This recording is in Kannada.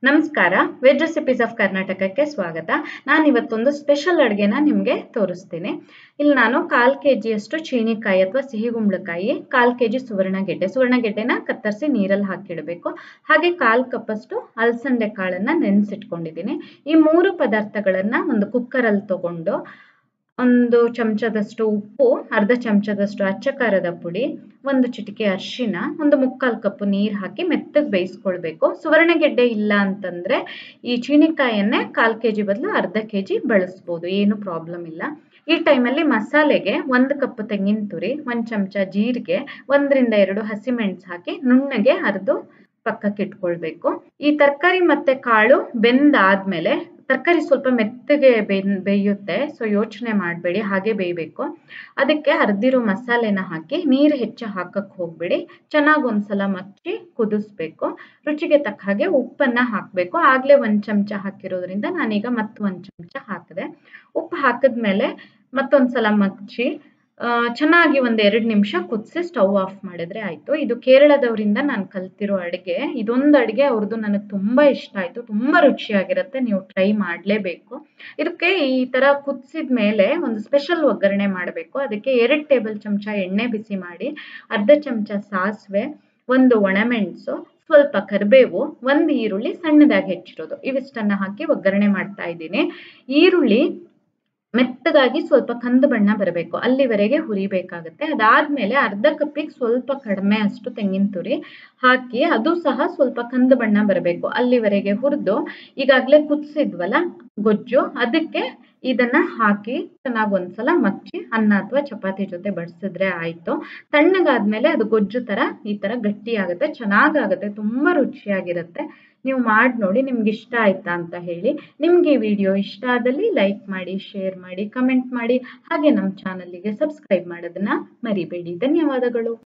ನಮಸ್ಕಾರ ವೆಜ್ ರೆಸಿಪೀಸ್ ಆಫ್ ಕರ್ನಾಟಕಕ್ಕೆ ಸ್ವಾಗತ ನಾನು ಇವತ್ತೊಂದು ಸ್ಪೆಷಲ್ ಅಡುಗೆನ ನಿಮಗೆ ತೋರಿಸ್ತೀನಿ ಇಲ್ಲಿ ನಾನು ಕಾಲು ಕೆ ಜಿಯಷ್ಟು ಚೀನಿಕಾಯಿ ಅಥವಾ ಸಿಹಿ ಕುಂಬಳಕಾಯಿ ಕಾಲು ಕೆ ಜಿ ಸುವರ್ಣಗೆಡ್ಡೆ ಸುವರ್ಣಗೆಡ್ಡೆನ ಕತ್ತರಿಸಿ ನೀರಲ್ಲಿ ಹಾಕಿಡಬೇಕು ಹಾಗೆ ಕಾಲು ಕಪ್ಪಷ್ಟು ಅಲಸಂದೆ ಕಾಳನ್ನು ನೆನೆಸಿಟ್ಕೊಂಡಿದ್ದೀನಿ ಈ ಮೂರು ಪದಾರ್ಥಗಳನ್ನು ಒಂದು ಕುಕ್ಕರಲ್ಲಿ ತಗೊಂಡು ಒಂದು ಚಮಚದಷ್ಟು ಉಪ್ಪು ಅರ್ಧ ಚಮಚದಷ್ಟು ಅಚ್ಚ ಖಾರದ ಪುಡಿ ಒಂದು ಚಿಟಿಕೆ ಅರಿಶಿನ ಒಂದು ಮುಕ್ಕಾಲು ಕಪ್ಪು ನೀರು ಹಾಕಿ ಮೆತ್ತಗೆ ಬೇಯಿಸ್ಕೊಳ್ಬೇಕು ಸುವರ್ಣಗೆಡ್ಡೆ ಇಲ್ಲ ಅಂತಂದರೆ ಈ ಚೀನಿಕಾಯನ್ನೇ ಕಾಲು ಕೆ ಜಿ ಬದಲು ಅರ್ಧ ಕೆ ಜಿ ಬಳಸ್ಬೋದು ಏನು ಪ್ರಾಬ್ಲಮ್ ಇಲ್ಲ ಈ ಟೈಮಲ್ಲಿ ಮಸಾಲೆಗೆ ಒಂದು ಕಪ್ ತೆಂಗಿನ ತುರಿ ಒಂದು ಚಮಚ ಜೀರಿಗೆ ಒಂದರಿಂದ ಎರಡು ಹಸಿಮೆಣಸು ಹಾಕಿ ನುಣ್ಣಗೆ ಅರ್ದು ಪಕ್ಕಕ್ಕೆ ಇಟ್ಕೊಳ್ಬೇಕು ಈ ತರಕಾರಿ ಮತ್ತೆ ಕಾಳು ಬೆಂದಾದ್ಮೇಲೆ ತರಕಾರಿ ಸ್ವಲ್ಪ ಮೆತ್ತಗೆ ಬೇಯ್ ಬೇಯುತ್ತೆ ಸೊ ಯೋಚನೆ ಮಾಡಬೇಡಿ ಹಾಗೆ ಬೇಯಬೇಕು ಅದಕ್ಕೆ ಅರ್ದಿರೋ ಮಸಾಲೆನ ಹಾಕಿ ನೀರು ಹೆಚ್ಚು ಹಾಕಕ್ಕೆ ಹೋಗ್ಬೇಡಿ ಚೆನ್ನಾಗಿ ಒಂದ್ಸಲ ಮಚ್ಚಿ ಕುದಿಸ್ಬೇಕು ರುಚಿಗೆ ತಕ್ಕ ಹಾಗೆ ಉಪ್ಪನ್ನು ಹಾಕಬೇಕು ಆಗಲೇ ಒಂದು ಚಮಚ ಹಾಕಿರೋದ್ರಿಂದ ನಾನೀಗ ಮತ್ತೆ ಒಂದು ಚಮಚ ಹಾಕಿದೆ ಉಪ್ಪು ಹಾಕಿದ್ಮೇಲೆ ಮತ್ತೊಂದ್ಸಲ ಮಚ್ಚಿ ಚೆನ್ನಾಗಿ ಒಂದು ಎರಡು ನಿಮಿಷ ಕುದಿಸಿ ಸ್ಟವ್ ಆಫ್ ಮಾಡಿದ್ರೆ ಆಯಿತು ಇದು ಕೇರಳದವರಿಂದ ನಾನು ಕಲ್ತಿರೋ ಅಡುಗೆ ಇದೊಂದು ಅಡುಗೆ ಅವ್ರದ್ದು ನನಗೆ ತುಂಬ ಇಷ್ಟ ಆಯಿತು ತುಂಬ ರುಚಿಯಾಗಿರುತ್ತೆ ನೀವು ಟ್ರೈ ಮಾಡಲೇಬೇಕು ಇದಕ್ಕೆ ಈ ಥರ ಕುದಿಸಿದ ಮೇಲೆ ಒಂದು ಸ್ಪೆಷಲ್ ಒಗ್ಗರಣೆ ಮಾಡಬೇಕು ಅದಕ್ಕೆ ಎರಡು ಟೇಬಲ್ ಚಮಚ ಎಣ್ಣೆ ಬಿಸಿ ಮಾಡಿ ಅರ್ಧ ಚಮಚ ಸಾಸಿವೆ ಒಂದು ಒಣಮೆಣಸು ಸ್ವಲ್ಪ ಕರಿಬೇವು ಒಂದು ಈರುಳ್ಳಿ ಸಣ್ಣದಾಗಿ ಹೆಚ್ಚಿರೋದು ಇವಿಷ್ಟನ್ನು ಹಾಕಿ ಒಗ್ಗರಣೆ ಮಾಡ್ತಾ ಇದ್ದೀನಿ ಈರುಳ್ಳಿ ಮೆತ್ತಗಾಗಿ ಸ್ವಲ್ಪ ಕಂದು ಬಣ್ಣ ಬರಬೇಕು ಅಲ್ಲಿವರೆಗೆ ಹುರಿಬೇಕಾಗುತ್ತೆ ಅದಾದ್ಮೇಲೆ ಅರ್ಧ ಕಪ್ಪಿಗೆ ಸ್ವಲ್ಪ ಕಡಿಮೆ ಅಷ್ಟು ತೆಂಗಿನ ತುರಿ ಹಾಕಿ ಅದು ಸಹ ಸ್ವಲ್ಪ ಕಂದು ಬಣ್ಣ ಬರಬೇಕು ಅಲ್ಲಿವರೆಗೆ ಹುರಿದು ಈಗಾಗಲೇ ಕುದಿಸಿದ್ವಲ್ಲ ಗೊಜ್ಜು ಅದಕ್ಕೆ ಇದನ್ನ ಹಾಕಿ ಚೆನ್ನಾಗಿ ಒಂದ್ಸಲ ಮಚ್ಚಿ ಅನ್ನ ಅಥವಾ ಚಪಾತಿ ಜೊತೆ ಬಡಿಸಿದ್ರೆ ಆಯ್ತು ತಣ್ಣಗಾದ್ಮೇಲೆ ಅದು ಗೊಜ್ಜು ತರ ಈ ತರ ಗಟ್ಟಿ ಆಗುತ್ತೆ ಚೆನ್ನಾಗಾಗುತ್ತೆ ತುಂಬಾ ರುಚಿಯಾಗಿರುತ್ತೆ ನೀವು ಮಾಡಿ ನೋಡಿ ನಿಮ್ಗೆ ಇಷ್ಟ ಆಯ್ತಾ ಅಂತ ಹೇಳಿ ನಿಮ್ಗೆ ಈ ವಿಡಿಯೋ ಇಷ್ಟ ಆದಲ್ಲಿ ಲೈಕ್ ಮಾಡಿ ಶೇರ್ ಮಾಡಿ ಕಮೆಂಟ್ ಮಾಡಿ ಹಾಗೆ ನಮ್ಮ ಚಾನಲ್ಗೆ ಸಬ್ಸ್ಕ್ರೈಬ್ ಮಾಡೋದನ್ನ ಮರಿಬೇಡಿ ಧನ್ಯವಾದಗಳು